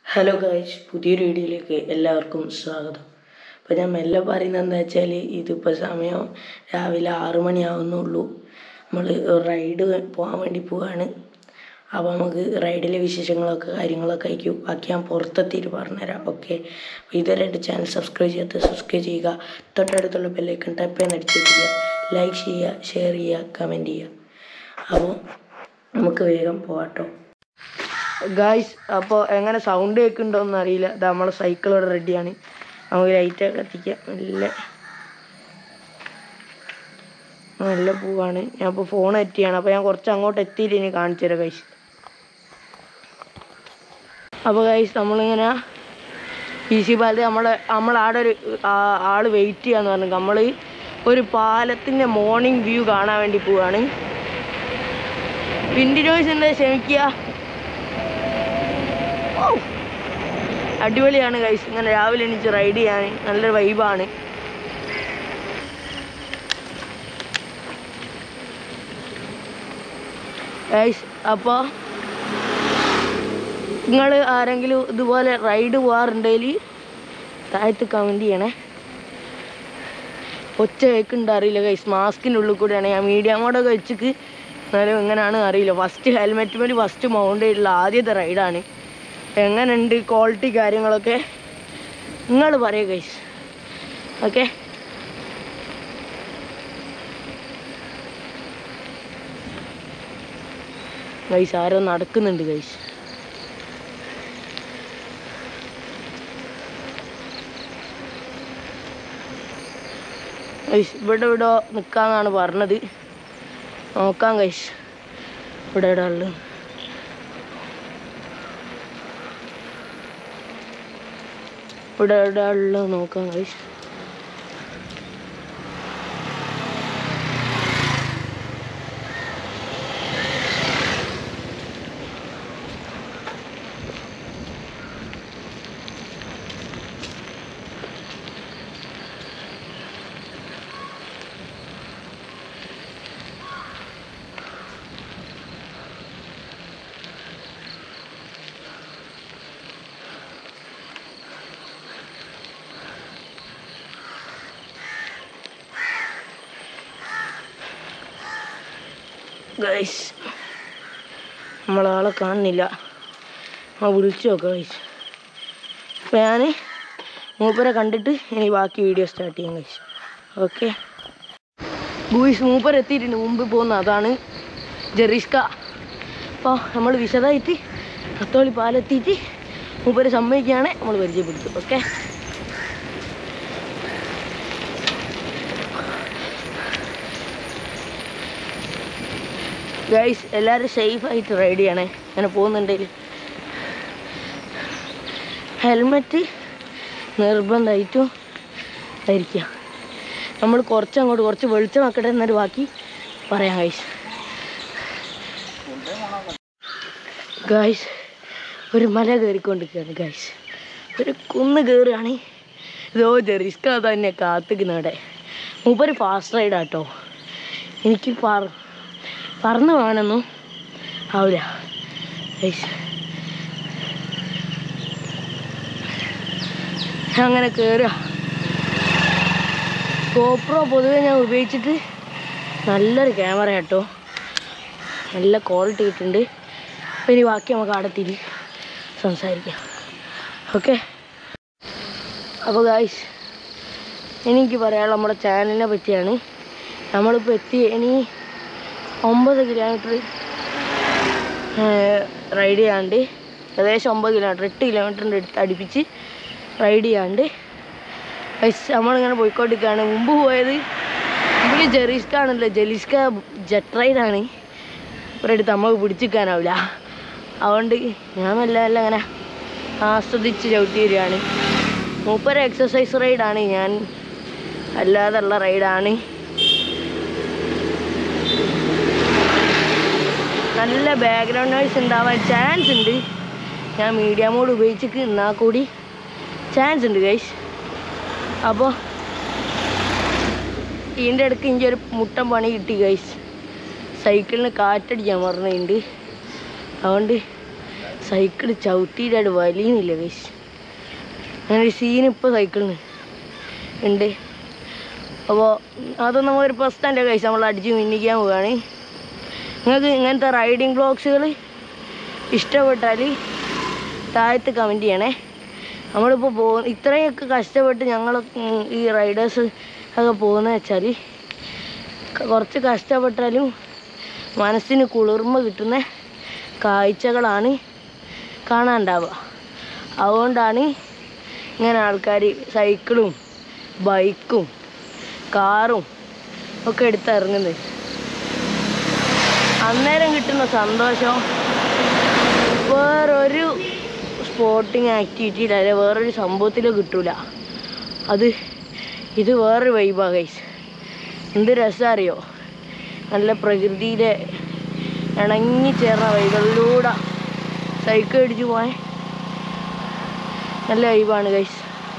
Hello guys പുതിയൊരു വീഡിയോയിലേക്ക് എല്ലാവർക്കും സ്വാഗതം അപ്പോൾ ഞാൻ മെല്ലെ പറയുന്നത് എന്താ വെച്ചാൽ ഇതിപ്പോൾ സമയം രാവിലെ ആറ് മണിയാവുന്നുള്ളൂ നമ്മൾ റൈഡ് പോകാൻ വേണ്ടി പോവാണ് അപ്പോൾ നമുക്ക് റൈഡിലെ വിശേഷങ്ങളൊക്കെ കാര്യങ്ങളൊക്കെ ആയിരിക്കും ബാക്കി ഞാൻ പുറത്തെത്തിയിട്ട് പറഞ്ഞുതരാം ഓക്കെ അപ്പോൾ ഇതുവരെ എൻ്റെ ചാനൽ സബ്സ്ക്രൈബ് ചെയ്യാത്ത സബ്സ്ക്രൈബ് ചെയ്യുക തൊട്ടടുത്തുള്ള ബെല്ലൈക്കൺ ടൈപ്പ് ചെയ്യാൻ അടിച്ചിരിക്കുക ലൈക്ക് ചെയ്യുക ഷെയർ ചെയ്യുക കമൻറ്റ് ചെയ്യുക അപ്പോൾ നമുക്ക് വേഗം പോകാട്ടോ ഗായ്സ് അപ്പോൾ എങ്ങനെ സൗണ്ട് കേൾക്കുന്നുണ്ടോയെന്ന് അറിയില്ല ഇത് നമ്മളെ സൈക്കിൾ ഇവിടെ റെഡിയാണ് നമുക്ക് ലൈറ്റൊക്കെ കത്തിക്കാം നല്ല നല്ല പൂവാണ് ഞാൻ ഇപ്പോൾ ഫോൺ എത്തിയാണ് അപ്പോൾ ഞാൻ കുറച്ച് അങ്ങോട്ട് എത്തിയിട്ട് ഇനി കാണിച്ചു തരാം ഗൈസ് അപ്പോൾ ഗൈസ് നമ്മളിങ്ങനെ പി സി പാലത്ത് നമ്മളെ നമ്മളാടെ ഒരു ആ- ആള് വെയിറ്റ് ചെയ്യാന്ന് പറഞ്ഞു നമ്മൾ ഒരു പാലത്തിൻ്റെ മോർണിംഗ് വ്യൂ കാണാൻ വേണ്ടി പോവാണ് വിൻഡ് നോയ്സ് എന്താ ക്ഷമിക്കുക ഔ. അടിപൊളിയാണ് ഗൈസ് ഇങ്ങനെ രാവിലെ എണീച്ച് റൈഡ് ചെയ്യാൻ നല്ലൊരു വൈബാണ് ഗൈസ് അപ്പോൾ നിങ്ങൾ ആരെങ്കിലും ഇതുപോലെ റൈഡ് പോകാറുണ്ടെങ്കിൽ താഴത്ത് കമൻറ്റ് ചെയ്യണേ ഒച്ച കേൾക്കുന്നുണ്ട് അറിയില്ല ഗൈസ് മാസ്കിൻ്റെ ഉള്ളിൽ കൂടെയാണ് ഞാൻ മീഡിയ മോഡൊക്കെ വെച്ചിട്ട് എന്നാലും എങ്ങനെയാണ് അറിയില്ല ഫസ്റ്റ് ഹെൽമെറ്റ് മേൽ ഫസ്റ്റ് മൗണ്ട് ചെയ്തിട്ടുള്ള ആദ്യത്തെ റൈഡാണ് എങ്ങനെയുണ്ട് ക്വാളിറ്റി കാര്യങ്ങളൊക്കെ നിങ്ങൾ പറയുക ഗൈസ് ഓക്കെ ഗൈസ് ആരോ നടക്കുന്നുണ്ട് ഗൈസ് ഗൈസ് ഇവിടെ ഇവിടെ നിൽക്കാന്നാണ് പറഞ്ഞത് നോക്കാം ഗൈസ് ഇവിടെ ഇവിടെ ഉള്ളത് ഇവിടെ ഇവിടെ ഉള്ളത് നോക്കാം ഗൈസ് ഗൈസ് നമ്മളാളെ കാണുന്നില്ല ആ വിളിച്ചു നോക്കാം ഗൈസ് അപ്പോൾ ഞാൻ മൂപ്പരെ കണ്ടിട്ട് ഇനി ബാക്കി വീഡിയോ സ്റ്റാർട്ട് ചെയ്യാം ഗൈസ് ഓക്കെ ഗൂയിസ് മൂപ്പർ എത്തിയിട്ടുണ്ട് മുമ്പ് പോകുന്ന അതാണ് ജെറിസ്ക അപ്പോൾ നമ്മൾ വിശദമായിട്ട് അത്തോളി പാലെത്തിയിട്ട് മൂപ്പര് സമ്മതിക്കുകയാണ് നമ്മൾ പരിചയപ്പെടുത്തും ഓക്കെ ഗൈസ് എല്ലാവരും സേഫായിട്ട് റൈഡ് ചെയ്യണേ അങ്ങനെ പോകുന്നുണ്ടെങ്കിൽ ഹെൽമെറ്റ് നിർബന്ധമായിട്ടും ധരിക്കുക നമ്മൾ കുറച്ച് അങ്ങോട്ട് കുറച്ച് വെളിച്ചം വെക്കട്ടെ എന്നിട്ട് ബാക്കി പറയാം ഗൈസ് ഗൈസ് ഒരു മല കയറിക്കൊണ്ടിരിക്കുകയാണ് ഗൈസ് ഒരു കുന്ന് കയറുകയാണ് ഇതോ റിസ്ക് തന്നെ കാത്തിക്കുന്നവിടെ മൂപ്പര് ഫാസ്റ്റ് റൈഡാട്ടോ എനിക്ക് പറ പറന്ന് പോകാനൊന്നും ആവില്ല ഗൈസ് അങ്ങനെ കയറുക ഗോപ്രോ പൊതുവെ ഞാൻ ഉപയോഗിച്ചിട്ട് നല്ലൊരു ക്യാമറ കേട്ടോ നല്ല ക്വാളിറ്റി കിട്ടുന്നുണ്ട് അപ്പോൾ ഇനി ബാക്കി നമുക്ക് അവിടെ തിരി സംസാരിക്കാം ഓക്കെ അപ്പോൾ ഗായ്സ് എനിക്ക് പറയാനുള്ള നമ്മുടെ ചാനലിനെ പറ്റിയാണ് നമ്മളിപ്പോൾ എത്തി ഇനി ഒമ്പത് കിലോമീറ്റർ റൈഡ് ചെയ്യാണ്ട് ഏകദേശം ഒമ്പത് കിലോമീറ്റർ എട്ട് കിലോമീറ്ററിൻ്റെ അടുത്ത് അടുപ്പിച്ച് റൈഡ് ചെയ്യാണ്ട് ഗൈസ് നമ്മളിങ്ങനെ പോയിക്കൊണ്ടിരിക്കുകയാണ് മുമ്പ് പോയത് ഇതിൽ ജെറിസ്ക ആണല്ലോ ജെലിസ്ക ജെറ്റ് റൈഡാണ് ഇവിടെ അടുത്ത് നമുക്ക് പിടിച്ചിരിക്കാനാവില്ല അതുകൊണ്ട് ഞാൻ മെല്ലെ മെല്ലെ അങ്ങനെ ആസ്വദിച്ച് ചവിട്ടി വരികയാണ് മൂപ്പര എക്സസൈസ് റൈഡാണ് ഞാൻ അല്ലാതുള്ള റൈഡാണ് നല്ല ബാക്ക്ഗ്രൗണ്ട് നോയ്സ് ഉണ്ടാവാൻ ചാൻസ് ഉണ്ട് ഞാൻ മീഡിയ മോഡ് ഉപയോഗിച്ചിട്ട് എന്നാൽ കൂടി ചാൻസ് ഉണ്ട് ഗൈസ് അപ്പോൾ ഇതിൻ്റെ ഇടയ്ക്ക് എനിക്ക് ഒരു മുട്ടൻ പണി കിട്ടി ഗൈസ് സൈക്കിളിന് കാറ്റടിക്കാൻ പറഞ്ഞിട്ടുണ്ട് അതുകൊണ്ട് സൈക്കിൾ ചവിട്ടിയിട്ടായിട്ട് വലിയുന്നില്ല ഗൈസ് അങ്ങനെ ഒരു സീൻ ഇപ്പോൾ സൈക്കിളിന് ഉണ്ട് അപ്പോൾ അതൊന്നും നമുക്കൊരു പ്രശ്നമല്ല കഴിച്ച് നമ്മൾ അടിച്ച് മിന്നിക്കാൻ പോവുകയാണ് നിങ്ങൾക്ക് ഇങ്ങനത്തെ റൈഡിങ് ബ്ലോഗ്സുകൾ ഇഷ്ടപ്പെട്ടാൽ താഴത്ത് കമൻറ്റ് ചെയ്യണേ നമ്മളിപ്പോൾ പോ ഇത്രയൊക്കെ കഷ്ടപ്പെട്ട് ഞങ്ങൾ ഈ റൈഡേഴ്സ് ഒക്കെ പോകുന്നത് വെച്ചാൽ കുറച്ച് കഷ്ടപ്പെട്ടാലും മനസ്സിന് കുളിർമ കിട്ടുന്ന കാഴ്ചകളാണ് കാണാനുണ്ടാവുക അതുകൊണ്ടാണ് ഇങ്ങനെ ആൾക്കാർ സൈക്കിളും ബൈക്കും കാറും ഒക്കെ എടുത്തിറങ്ങുന്നത് അന്നേരം കിട്ടുന്ന സന്തോഷം വേറൊരു സ്പോർട്ടിങ് ആക്ടിവിറ്റിയിൽ അല്ലെ വേറൊരു സംഭവത്തിലും കിട്ടൂല അത് ഇത് വേറൊരു വൈബാ ഗൈസ് എന്ത് രസം അറിയോ നല്ല പ്രകൃതിയിലെ ഇണങ്ങി ചേർന്ന വഴികളിലൂടെ സൈക്കിൾ അടിച്ചു പോയാൽ നല്ല വൈബാണ് guys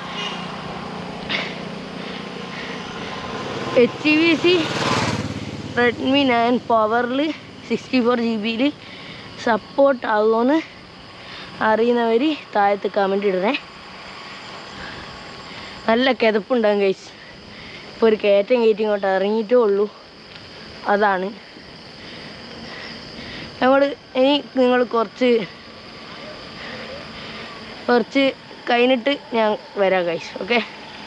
H V C Redmi nine പവറിൽ സിക്സ്റ്റി ഫോർ ജി ബിയിൽ സപ്പോർട്ട് ആകുമെന്ന് അറിയുന്നവർ താഴത്ത് കമൻറ്റ് ഇടണേ നല്ല കിതപ്പുണ്ടാകും ഗൈസ് ഇപ്പോൾ ഒരു കയറ്റം കയറ്റി ഇങ്ങോട്ട് ഇറങ്ങിയിട്ടേ ഉള്ളൂ അതാണ് നമ്മൾ ഇനി നിങ്ങൾ കുറച്ച് കുറച്ച് കഴിഞ്ഞിട്ട് ഞാൻ വരാം ഗൈസ് ഓക്കെ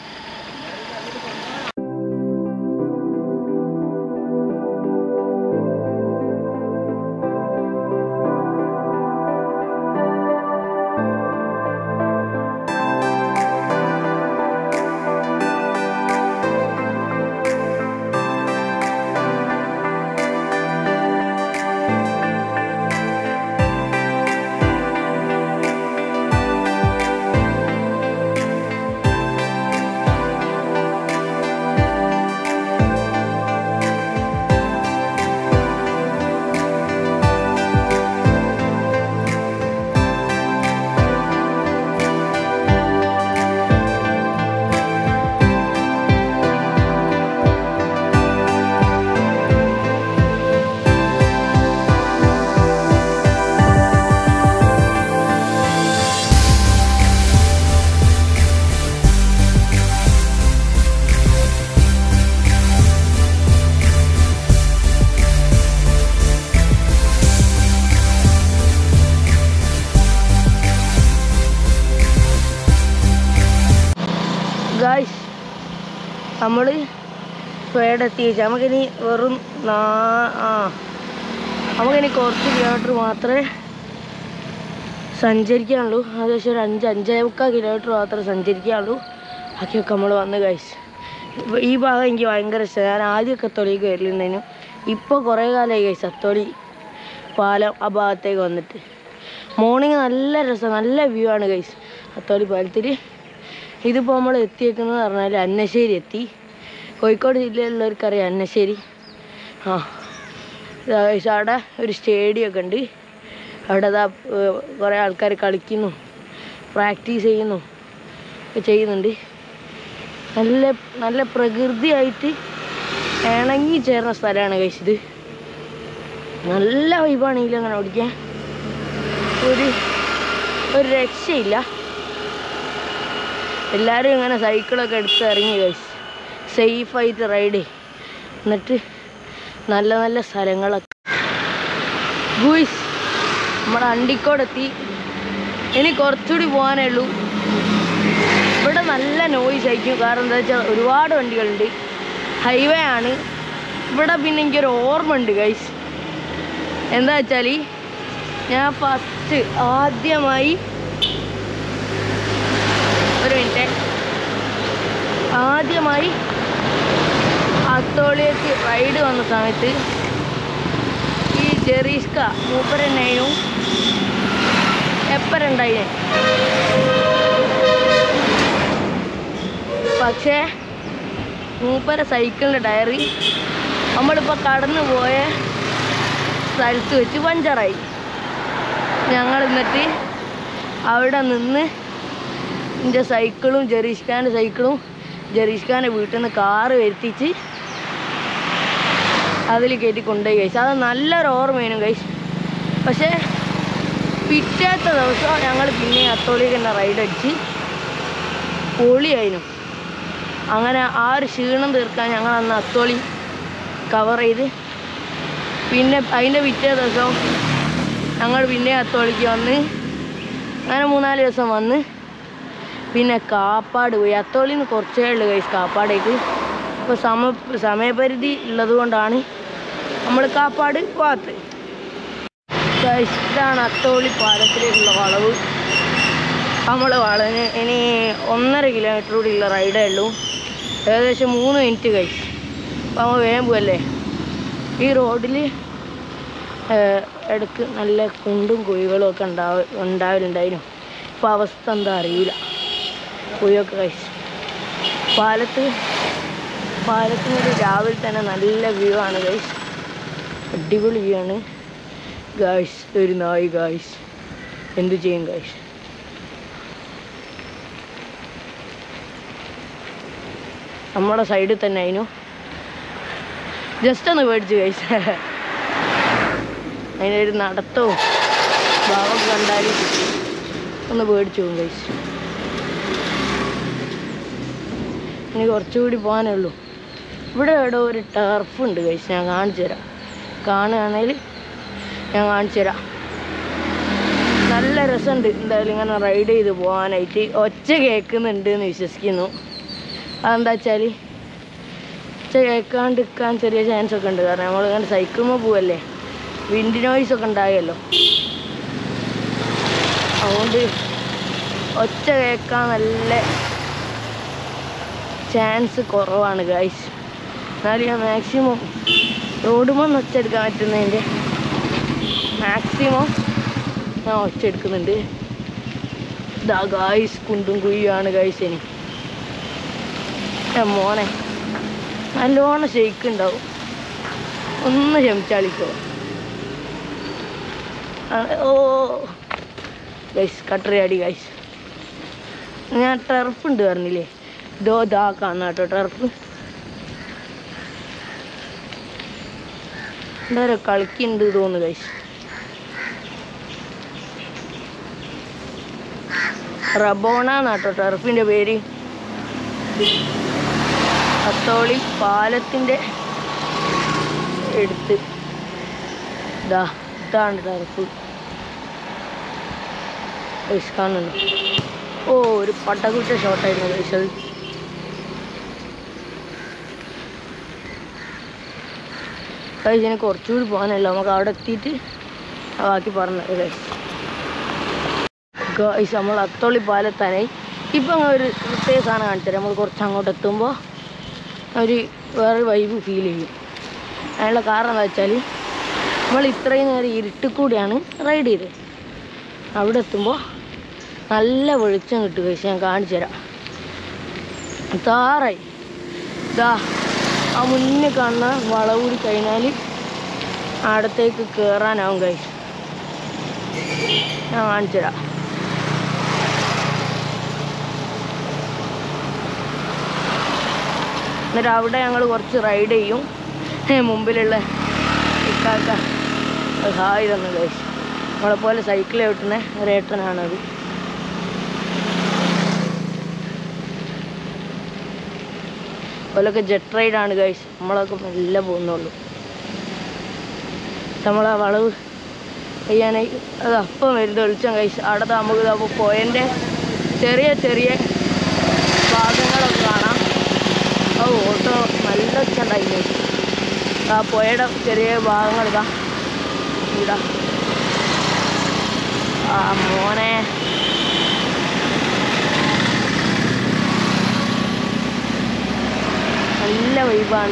ഗായ്സ് നമ്മൾ ഇവിടെ എത്തി നമുക്കിനി വെറും നാ ആ നമുക്കിനി കുറച്ച് കിലോമീറ്റർ മാത്രമേ സഞ്ചരിക്കാനുള്ളൂ ഏകദേശം ഒരു അഞ്ച് അഞ്ചേ മുക്കാൽ കിലോമീറ്റർ മാത്രമേ സഞ്ചരിക്കാനുള്ളൂ ബാക്കിയൊക്കെ നമ്മൾ വന്ന് ഗൈസ് ഈ ഭാഗം എനിക്ക് ഭയങ്കര ഇഷ്ടമാണ് ഞാൻ ആദ്യമൊക്കെ അത്തോളിക്ക് വരലുണ്ടേനു ഇപ്പോൾ കുറേ കാലമായി ഗൈസ് അത്തോളി പാലം ആ ഭാഗത്തേക്ക് വന്നിട്ട് മോർണിംഗ് നല്ല രസം നല്ല വ്യൂ ആണ് ഗൈസ് അത്തോളി പാലത്തിൽ ഇതിപ്പോൾ നമ്മൾ എത്തിയേക്കുന്നത് പറഞ്ഞാൽ അന്നശ്ശേരി എത്തി കോഴിക്കോട് ജില്ലയിലുള്ളവർക്കറിയാം അന്നശ്ശേരി ആ ഇതാ guys, അവിടെ ഒരു സ്റ്റേഡിയം ഒക്കെ ഉണ്ട് അവിടെ ഇതാ കുറേ ആൾക്കാർ കളിക്കുന്നു പ്രാക്ടീസ് ചെയ്യുന്നു ഒക്കെ ചെയ്യുന്നുണ്ട് നല്ല നല്ല പ്രകൃതിയായിട്ട് ഇണങ്ങി ചേർന്ന സ്ഥലമാണ് കഴിച്ചത് നല്ല വൈബാണ് ഇതിലങ്ങനെ ഓടിക്കാൻ ഒരു ഒരു രക്ഷയില്ല എല്ലാവരും ഇങ്ങനെ സൈക്കിളൊക്കെ എടുത്ത് ഇറങ്ങി കഴിച്ച് സേഫായിട്ട് റൈഡ് എന്നിട്ട് നല്ല നല്ല സ്ഥലങ്ങളൊക്കെ ഗുയിസ് നമ്മുടെ അണ്ടിക്കോടെത്തി ഇനി കുറച്ചുകൂടി പോകാനേ ഉള്ളൂ ഇവിടെ നല്ല നോയിസ് ആയിരിക്കും കാരണം എന്താ വെച്ചാൽ ഒരുപാട് വണ്ടികളുണ്ട് ഹൈവേ ആണ് ഇവിടെ പിന്നെ എനിക്കൊരു ഓർമ്മ ഉണ്ട് ഗൈസ് എന്താ വെച്ചാൽ ഞാൻ ഫസ്റ്റ് ആദ്യമായി ഒരു മിനിറ്റ് ആദ്യമായി അത്തോളിയേക്ക് റൈഡ് വന്ന സമയത്ത് ഈ ജെറീസ്ക മൂപ്പരെണ്ണയും എപ്പരുണ്ടായിനെ പക്ഷേ മൂപ്പര സൈക്കിളിൻ്റെ ടയറ് നമ്മളിപ്പോൾ കടന്നു പോയ സ്ഥലത്ത് വെച്ച് പഞ്ചറായി ഞങ്ങൾ എന്നിട്ട് അവിടെ നിന്ന് എൻ്റെ സൈക്കിളും ജെറീഷ് ഖാൻ്റെ സൈക്കിളും ജെറീഷ് ഖാൻ്റെ വീട്ടിൽ നിന്ന് കാറ് വരുത്തിച്ച് അതിൽ കയറ്റി കൊണ്ടുപോയി കഴിച്ചു അത് നല്ലൊരു ഓർമ്മയാണ് കഴിച്ചു പക്ഷേ പിറ്റേത്തെ ദിവസം ഞങ്ങൾ പിന്നെ അത്തോളിക്ക് തന്നെ റൈഡ് അടിച്ച് പൊളിയായിരുന്നു അങ്ങനെ ആ ഒരു ക്ഷീണം തീർക്കാൻ ഞങ്ങൾ അന്ന് അത്തോളി കവർ ചെയ്ത് പിന്നെ അതിൻ്റെ പിറ്റേ ദിവസം ഞങ്ങൾ പിന്നെ അത്തോളിക്ക് വന്ന് അങ്ങനെ മൂന്നാല് ദിവസം വന്ന് പിന്നെ കാപ്പാട് പോയി അത്തോളിൽ നിന്ന് കുറച്ചേ ഉള്ളു കൈസ് കാപ്പാടേക്ക് ഇപ്പോൾ സമ സമയപരിധി ഉള്ളത് കൊണ്ടാണ് നമ്മൾ കാപ്പാട് പോകാത്തത് ഗൈസ് ഇതാണ് അത്തോളി പാലത്തിലേക്കുള്ള വളവ് നമ്മൾ വളവിന് ഇനി ഒന്നര കിലോമീറ്റർ കൂടിയുള്ള റൈഡേ ഉള്ളൂ ഏകദേശം മൂന്ന് മിനിറ്റ് കഴിച്ച് അപ്പോൾ നമ്മൾ വേഗം പോവല്ലേ ഈ റോഡിൽ ഇടയ്ക്ക് നല്ല കുണ്ടും കുഴികളും ഒക്കെ ഉണ്ടാവ ഉണ്ടാവലുണ്ടായിരുന്നു ഇപ്പോൾ അവസ്ഥ എന്താ അറിയില്ല കുഴിയൊക്കെ കഴിച്ച് പാലത്ത് പാലത്തിനൊരു രാവിലെ തന്നെ നല്ല വ്യൂ ആണ് ഗൈസ് അടിപൊളി വ്യൂ ആണ് ഗായ്സ് ഒരു നായി ഗായ്സ് എന്തു ചെയ്യും ഗായ്സ് നമ്മുടെ സൈഡിൽ തന്നെ ആയിരുന്നു ജസ്റ്റ് ഒന്ന് പേടിച്ചു ഗൈസ് അതിനൊരു നടത്തവും ഭാവം കണ്ടാൽ ഒന്ന് പേടിച്ചു പോകും ഗൈസ് ഇനി കുറച്ചുകൂടി പോകാനേ ഉള്ളൂ ഇവിടെ എവിടെ ഒരു ടർഫ് ഉണ്ട് ഗൈസ് ഞാൻ കാണിച്ചു തരാം കാണുകയാണെങ്കിൽ ഞാൻ കാണിച്ചു തരാം നല്ല രസമുണ്ട് എന്തായാലും ഇങ്ങനെ റൈഡ് ചെയ്ത് പോകാനായിട്ട് ഒച്ച കേൾക്കുന്നുണ്ട് എന്ന് വിശ്വസിക്കുന്നു അതെന്താ വെച്ചാൽ ഒച്ച കേൾക്കാണ്ടിരിക്കാൻ ചെറിയ ചാൻസ് ഒക്കെ ഉണ്ട് കാരണം നമ്മളിങ്ങനെ സൈക്കിളുമ്പോൾ പോവല്ലേ വിൻഡ് നോയ്സ് ഒക്കെ ഉണ്ടാകുമല്ലോ അതുകൊണ്ട് ഒച്ച കേൾക്കാൻ നല്ല ചാൻസ് കുറവാണ് ഗൈസ് എന്നാലും ഞാൻ മാക്സിമം റോഡുമ്പോൾ ഒച്ചെടുക്കാൻ പറ്റുന്നതിൻ്റെ മാക്സിമം ഞാൻ ഒച്ചെടുക്കുന്നുണ്ട് ഇതാ ഗായ്സ് കുണ്ടും കുഴിയാണ് ഗായ്സ് ഇനി ഏ മോനെ നല്ലോണം ഷെയ്ക്ക് ഉണ്ടാവും ഒന്ന് ക്ഷമിച്ചാളിക്കോ ആ, ഓ ഗൈസ് കട്ടറിയാടി ഗൈസ് ഞാൻ ടർഫ് ഉണ്ട് പറഞ്ഞില്ലേ ഇതോ ഇതാ കാണുന്ന കേട്ടോ ടർഫ് എന്താ കളിക്കുന്നുണ്ട് തോന്നുന്നു ഗൈസ് റബോണ എന്നാട്ടോ ടർഫിൻ്റെ പേര് അത്തോളി പാലത്തിൻ്റെ എടുത്ത് ഇതാ ഇതാണ് ടർഫ് ഗൈസ് കാണുന്നുണ്ട് ഓ ഒരു പട്ടകുറ്റ ഷോട്ടായിരുന്നു ഗൈസ് അത് ഗൈസ് ഇനി കുറച്ചുകൂടി പോകാനല്ലോ നമുക്ക് അവിടെ എത്തിയിട്ട് ബാക്കി പറഞ്ഞത് ഗൈസ് ഗൈസ് നമ്മൾ അത്തോളി പാലത്താനായി ഇപ്പം അങ്ങ് ഒരു പ്രത്യേക സാധനം കാണിച്ചു നമ്മൾ കുറച്ച് അങ്ങോട്ട് എത്തുമ്പോൾ ഒരു വേറെ വൈബ് ഫീൽ ചെയ്യും അതിനുള്ള കാരണം എന്താ വെച്ചാൽ നമ്മൾ ഇത്രയും നേരം ഇരുട്ടിൽ കൂടിയാണ് റൈഡ് ചെയ്തത് അവിടെ എത്തുമ്പോൾ നല്ല വെളിച്ചം കിട്ടും കഴിച്ച് ഞാൻ കാണിച്ചു തരാം താറായി ഇതാ ആ മുന്നിൽ കാണുന്ന വളവ് കൂടി കഴിഞ്ഞാൽ അവിടത്തേക്ക് കയറാനാവും കഴിച്ച് ഞാൻ കാണിച്ചു തരാം എന്നിട്ട് അവിടെ ഞങ്ങൾ കുറച്ച് റൈഡ് ചെയ്യും ഏ, മുമ്പിലുള്ള ഇക്കാക്ക ഒരു ഹായ് തന്നു കഴിച്ചു നമ്മളെ പോലെ സൈക്കിൾ ചവിട്ടുന്ന ഒരേട്ടനാണത് ഓലൊക്കെ ജെറ്റ് റൈഡാണ് ഗൈസ് നമ്മളൊക്കെ മെല്ലെ പോകുന്നുള്ളൂ നമ്മളാ വളവ് ചെയ്യാനായി അത് അപ്പം വരുന്നത് വെളിച്ചം കഴിച്ച് അവിടെ നമുക്ക് അപ്പോൾ പോയതിൻ്റെ ചെറിയ ചെറിയ ഭാഗങ്ങളൊക്കെ കാണാം ആ ഓട്ടോ നല്ല ഒച്ച ഉണ്ടായില്ലേ ആ പുഴയുടെ ചെറിയ ഭാഗങ്ങൾ ഇതാ ഇതാ ആ മോനെ നല്ല വൈബാണ്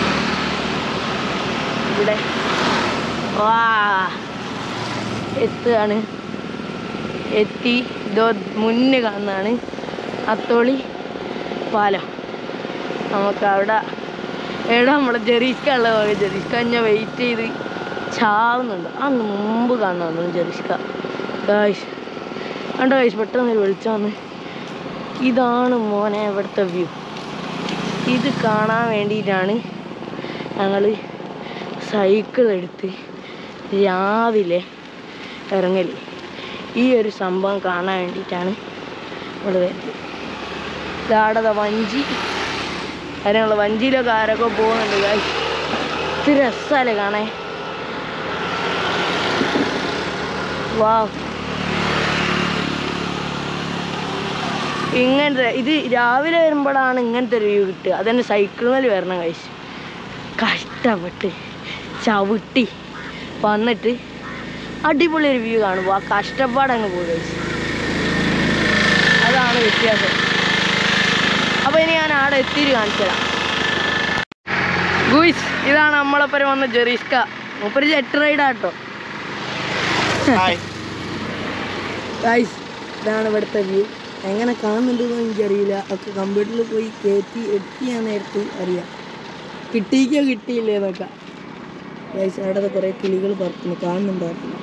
ഇവിടെ വാ എത്തുകയാണ് എത്തി ഇതോ മുന്നേ കാണുന്നതാണ് അത്തോളി പാലം നമുക്ക് അവിടെ എവിടെ നമ്മളെ ജെറീസ്ക ഉള്ള പോലെ ജെറീസ്ക ഞാൻ വെയിറ്റ് ചെയ്ത് ചാവുന്നുണ്ട് അന്ന് മുമ്പ് കാണുന്നു ജെറീസ്ക ഗായ്സ് കണ്ടോ ഗായ്സ് പെട്ടെന്ന് ഒരു വെളിച്ചം വന്ന് ഇതാണ് മോനെ ഇവിടുത്തെ വ്യൂ ഇത് കാണാൻ വേണ്ടിയിട്ടാണ് ഞങ്ങൾ സൈക്കിൾ എടുത്ത് രാവിലെ ഇറങ്ങൽ ഈ ഒരു സംഭവം കാണാൻ വേണ്ടിയിട്ടാണ് നമ്മൾ വരുന്നത് ഇതാടത വഞ്ചി അതിനുള്ള വഞ്ചിയിലൊക്കെ ആരൊക്കെ പോകുന്നുണ്ട് guys. ഇത് രസമല്ലേ കാണാൻ വാ ഇങ്ങനത്തെ ഇത് രാവിലെ വരുമ്പോഴാണ് ഇങ്ങനത്തെ ഒരു വ്യൂ കിട്ടുക അതന്നെ സൈക്കിളിൽ വരണം കഴിച്ച് കഷ്ടപ്പെട്ട് ചവിട്ടി വന്നിട്ട് അടിപൊളി ഒരു വ്യൂ കാണുമ്പോൾ ആ കഷ്ടപ്പാടങ്ങ് പോകും കഴിച്ച് അതാണ് വ്യത്യാസം അപ്പോൾ ഇനി ഞാൻ അവിടെ എത്തിയിട്ട് കാണിച്ചു തരാം ഗുയിസ് ഇതാണ് നമ്മളൊപ്പം വന്ന ജെറീസ്ക മൂപ്പര് ജെറ്റ് റൈഡാട്ടോ ഹായ് ഗൈസ് ഇതാണ് ഇവിടുത്തെ വ്യൂ എങ്ങനെ കാണുന്നുണ്ടെന്ന് എനിക്കറിയില്ല ഒക്കെ കമ്പ്യൂട്ടറിൽ പോയി കയറ്റി എഡിറ്റ് ചെയ്യാൻ നേരത്ത് അറിയാം കിട്ടിയിക്കോ കിട്ടിയില്ലേ എന്നൊക്കെ ഗൈസ് അവിടെ കുറേ കിളികൾ പറക്കുന്നു കാണുന്നുണ്ടായിരുന്നു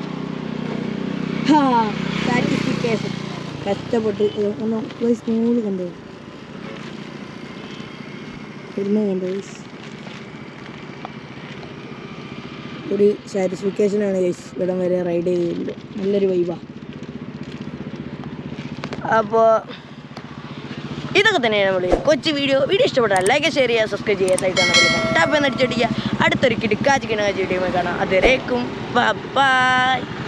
സാറ്റിസ്ഫിക്കേഷൻ കഷ്ടപ്പെട്ട് ഏ, ഒന്ന് ഗൈസ് നൂല് കണ്ടോ പെരുമ കണ്ടോ ഗൈസ് ഒരു സാറ്റിസ്ഫിക്കേഷനാണ് ഗൈസ് ഇവിടം വരെ റൈഡ് ചെയ്തതിൽ നല്ലൊരു വൈബാണ് അപ്പോൾ ഇതൊക്കെ തന്നെയാണ് നമ്മൾ കൊച്ചു വീഡിയോ വീഡിയോ ഇഷ്ടപ്പെട്ടാൽ ലൈക്ക് ഷെയർ ചെയ്യുക സബ്സ്ക്രൈബ് ചെയ്യുക സൈറ്റാണ് ടാപ്പ് എന്ന് അടിച്ചടിക്കുക അടുത്തൊരു കിടക്കാച്ച് കിണക്കാച്ച് വീഡിയോ കാണാം അതുവരേക്കും ബൈ